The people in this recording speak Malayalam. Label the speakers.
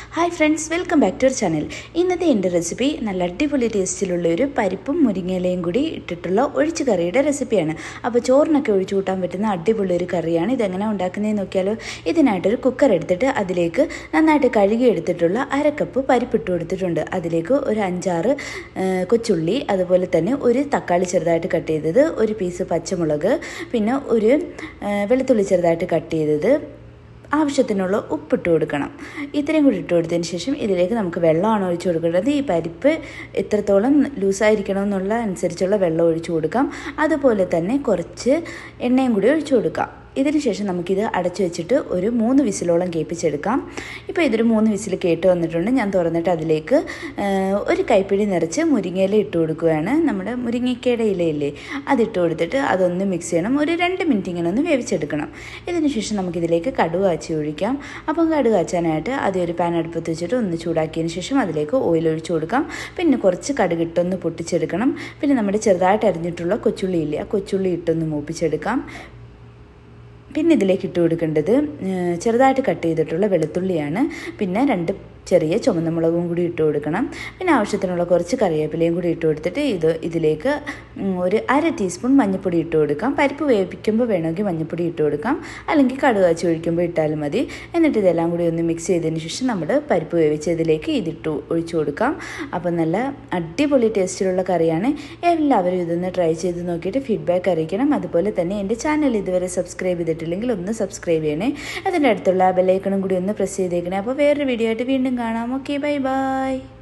Speaker 1: hi friends welcome back to our channel ഇന്നത്തെ എൻ്റെ റെസിപ്പി നല്ല അടിപൊളി ടേസ്റ്റിലുള്ള ഒരു പരിപ്പും മുരിങ്ങയിലയും കൂടി ഇട്ടിട്ടുള്ള ഒഴിച്ചു കറിയുടെ റെസിപ്പിയാണ് അപ്പോൾ ചോറിനൊക്കെ ഒഴിച്ചു കൂട്ടാൻ പറ്റുന്ന അടിപൊളി ഒരു കറിയാണ് ഇതെങ്ങനെ ഉണ്ടാക്കുന്നതെന്ന് നോക്കിയാലോ ഇതിനായിട്ടൊരു കുക്കർ എടുത്തിട്ട് അതിലേക്ക് നന്നായിട്ട് കഴുകി എടുത്തിട്ടുള്ള അരക്കപ്പ് പരിപ്പിട്ട് കൊടുത്തിട്ടുണ്ട് അതിലേക്ക് ഒരു അഞ്ചാറ് ആ, കൊച്ചുള്ളി അതുപോലെ തന്നെ ഒരു തക്കാളി ചെറുതായിട്ട് കട്ട് ചെയ്തത് ഒരു പീസ് പച്ചമുളക് പിന്നെ ഒരു ആ, വെളുത്തുള്ളി ചെറുതായിട്ട് കട്ട് ചെയ്തത് ആവശ്യത്തിനുള്ള ഉപ്പിട്ട് കൊടുക്കണം ഇത്രയും കൂടി ഇട്ട് കൊടുത്തതിന് ശേഷം ഇതിലേക്ക് നമുക്ക് വെള്ളമാണ് ഒഴിച്ചു കൊടുക്കേണ്ടത് ഈ പരിപ്പ് എത്രത്തോളം ലൂസായിരിക്കണം എന്നുള്ള അനുസരിച്ചുള്ള വെള്ളം ഒഴിച്ചു കൊടുക്കാം അതുപോലെ തന്നെ കുറച്ച് എണ്ണയും കൂടി ഒഴിച്ചു കൊടുക്കാം ഇതിന് ശേഷം നമുക്കിത് അടച്ചു വെച്ചിട്ട് ഒരു മൂന്ന് വിസിലോളം കേൾപ്പിച്ചെടുക്കാം ഇപ്പോൾ ഇതൊരു മൂന്ന് വിസിൽ കേട്ട് വന്നിട്ടുണ്ട് ഞാൻ തുറന്നിട്ട് അതിലേക്ക് ആ, ഒരു കൈപ്പിടി നിറച്ച് മുരിങ്ങയില ഇട്ട് കൊടുക്കുകയാണ് നമ്മുടെ മുരിങ്ങയ്ക്കയുടെ ഇലയില്ലേ അതിട്ട് കൊടുത്തിട്ട് അതൊന്ന് മിക്സ് ചെയ്യണം ഒരു രണ്ട് മിനിറ്റ് ഇങ്ങനെ ഒന്ന് വേവിച്ചെടുക്കണം ഇതിന് ശേഷം നമുക്കിതിലേക്ക് കടുക് കാച്ചി ഒഴിക്കാം അപ്പം കടുക് കാച്ചാനായിട്ട് ആദ്യം ഒരു പാൻ അടുപ്പത്ത് വെച്ചിട്ട് ഒന്ന് ചൂടാക്കിയതിന് ശേഷം അതിലേക്ക് ഓയിൽ ഒഴിച്ചു കൊടുക്കാം പിന്നെ കുറച്ച് കടുക് ഇട്ടൊന്ന് പൊട്ടിച്ചെടുക്കണം പിന്നെ നമ്മുടെ ചെറുതായിട്ട് അരിഞ്ഞിട്ടുള്ള കൊച്ചുള്ളി ഇല്ലേ ആ കൊച്ചുള്ളി ഇട്ടൊന്ന് മൂപ്പിച്ചെടുക്കാം പിന്നെ ഇതിലേക്ക് ഇട്ട് കൊടുക്കേണ്ടത് ഏഹ്, ചെറുതായിട്ട് കട്ട് ചെയ്തിട്ടുള്ള വെളുത്തുള്ളിയാണ് പിന്നെ രണ്ട് ചെറിയ ചുമന്ന മുളകും കൂടി ഇട്ട് കൊടുക്കണം പിന്നെ ആവശ്യത്തിനുള്ള കുറച്ച് കറിവേപ്പിലയും കൂടി ഇട്ട് കൊടുത്തിട്ട് ഇത് ഇതിലേക്ക് ഉം, ഒരു അര ടീസ്പൂൺ മഞ്ഞൾപ്പൊടി ഇട്ട് കൊടുക്കാം പരിപ്പ് വേവിക്കുമ്പോൾ വേണമെങ്കിൽ മഞ്ഞൾപ്പൊടി ഇട്ട് കൊടുക്കാം അല്ലെങ്കിൽ കടുക് കാച്ചി ഒഴിക്കുമ്പോൾ ഇട്ടാലും മതി എന്നിട്ട് ഇതെല്ലാം കൂടി ഒന്ന് മിക്സ് ചെയ്തതിന് ശേഷം നമ്മൾ പരിപ്പ് വേവിച്ചതിലേക്ക് ഇതിട്ട് ഒഴിച്ചു കൊടുക്കാം അപ്പോൾ നല്ല അടിപൊളി ടേസ്റ്റിലുള്ള കറിയാണ് എല്ലാവരും ഇതൊന്ന് ട്രൈ ചെയ്ത് നോക്കിയിട്ട് ഫീഡ്ബാക്ക് അറിയിക്കണം അതുപോലെ തന്നെ എൻ്റെ ചാനൽ ഇതുവരെ സബ്സ്ക്രൈബ് ചെയ്തിട്ടില്ലെങ്കിൽ ഒന്ന് സബ്സ്ക്രൈബ് ചെയ്യണേ അതിൻ്റെ അടുത്തുള്ള ബെല്ലൈക്കണും കൂടി ഒന്ന് പ്രസ് ചെയ്തേക്കണേ അപ്പോൾ വേറൊരു വീഡിയോ ആയിട്ട് വീണ്ടും കാണാം ഓക്കെ ബൈ ബൈ